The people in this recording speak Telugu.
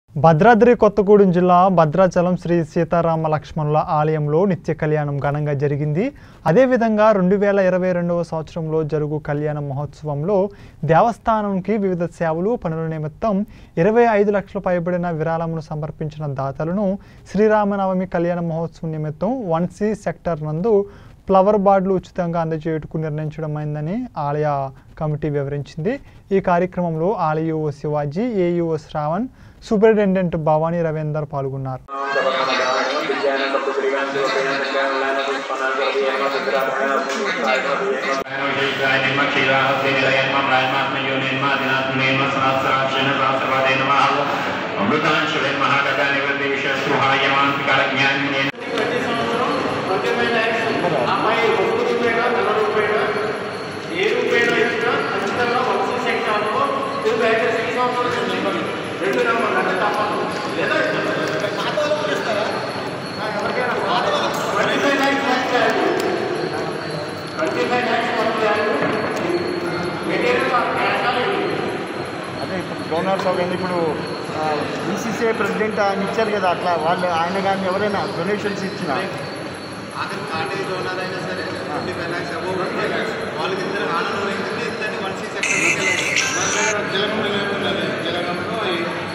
భద్రాద్రి కొత్తగూడెం జిల్లా భద్రాచలం శ్రీ సీతారామ లక్ష్మణుల ఆలయంలో నిత్య కళ్యాణం ఘనంగా జరిగింది అదేవిధంగా రెండు వేల ఇరవై రెండవ సంవత్సరంలో జరుగు కళ్యాణ మహోత్సవంలో దేవస్థానంకి వివిధ సేవలు పనుల నిమిత్తం ఇరవై ఐదు లక్షల పైబడిన విరాళమును సమర్పించిన దాతలను శ్రీరామనవమి కళ్యాణ మహోత్సవం నిమిత్తం వన్ సి సెక్టర్ నందు ఫ్లవర్ బార్డులు ఉచితంగా అందజేయుటకు నిర్ణయించడమైందని ఆలయ కమిటీ వివరించింది ఈ కార్యక్రమంలో ఆలయ శివాజీ ఏఈఓ శ్రావణ్ సూపరింటెండెంట్ భవానీ రవీందర్ పాల్గొన్నారు అమృతాంశులే అమ్మాయి ఒక్క రూపాయన నల్ల రూపాయన ఏ రూపాయన ఇచ్చినా ఖచ్చితంగా వంశీ సెక్టార్లో తిరుగు అయితే శ్రీ సంవత్సరాలు ఇవ్వాలి రెండు నెంబర్ అంటే తప్పదు లేదా ట్వంటీ ఫైవ్ ల్యాక్స్ పంచారు ట్వంటీ ఫైవ్ ల్యాక్స్ పంచారు మెటీరియల్ క్యాష్ అదే ఇప్పుడు డోనర్స్ అవేంది ఇప్పుడు బీసీసీఐ ప్రెసిడెంట్ ఆయన ఇచ్చారు కదా అట్లా వాళ్ళు ఆయన కానీ ఎవరైనా డొనేషన్స్ ఇచ్చిన ఆఖరి కాటేజ్ డోనర్ అయినా సరే twenty five lakhs above twenty lakhs వాళ్ళకి ఇద్దరు ఆనందం ఏంటంటే ఇద్దరిని వన్ సీ సెక్టర్ జలగం జలగంలో